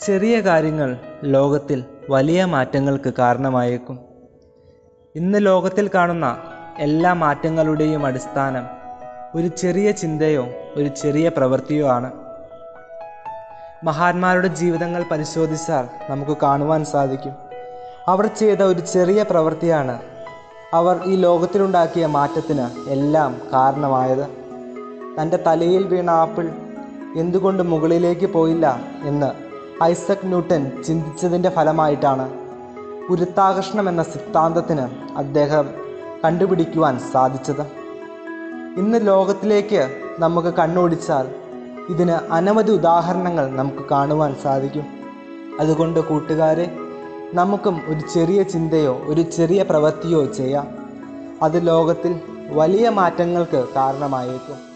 ചെറിയ കാര്യങ്ങൾ ലോകത്തിൽ വലിയ മാറ്റങ്ങൾക്ക് കാരണമായേക്കും ഇന്ന് ലോകത്തിൽ കാണുന്ന എല്ലാ മാറ്റങ്ങളുടെയും അടിസ്ഥാനം ഒരു ചെറിയ ചിന്തയോ ഒരു ചെറിയ പ്രവൃത്തിയോ ആണ് മഹാന്മാരുടെ ജീവിതങ്ങൾ പരിശോധിച്ചാൽ നമുക്ക് കാണുവാൻ സാധിക്കും അവർ ചെയ്ത ഒരു ചെറിയ പ്രവൃത്തിയാണ് അവർ ഈ ലോകത്തിലുണ്ടാക്കിയ മാറ്റത്തിന് എല്ലാം കാരണമായത് തൻ്റെ തലയിൽ വീണ ആപ്പിൾ എന്തുകൊണ്ട് മുകളിലേക്ക് പോയില്ല എന്ന് ഐസക് ന്യൂട്ടൻ ചിന്തിച്ചതിൻ്റെ ഫലമായിട്ടാണ് ഗുരുത്താകർഷണം എന്ന സിദ്ധാന്തത്തിന് അദ്ദേഹം കണ്ടുപിടിക്കുവാൻ സാധിച്ചത് ഇന്ന് ലോകത്തിലേക്ക് നമുക്ക് കണ്ണോടിച്ചാൽ ഇതിന് അനവധി ഉദാഹരണങ്ങൾ നമുക്ക് കാണുവാൻ സാധിക്കും അതുകൊണ്ട് കൂട്ടുകാരെ നമുക്കും ഒരു ചെറിയ ചിന്തയോ ഒരു ചെറിയ പ്രവൃത്തിയോ ചെയ്യാം അത് ലോകത്തിൽ വലിയ മാറ്റങ്ങൾക്ക് കാരണമായേക്കും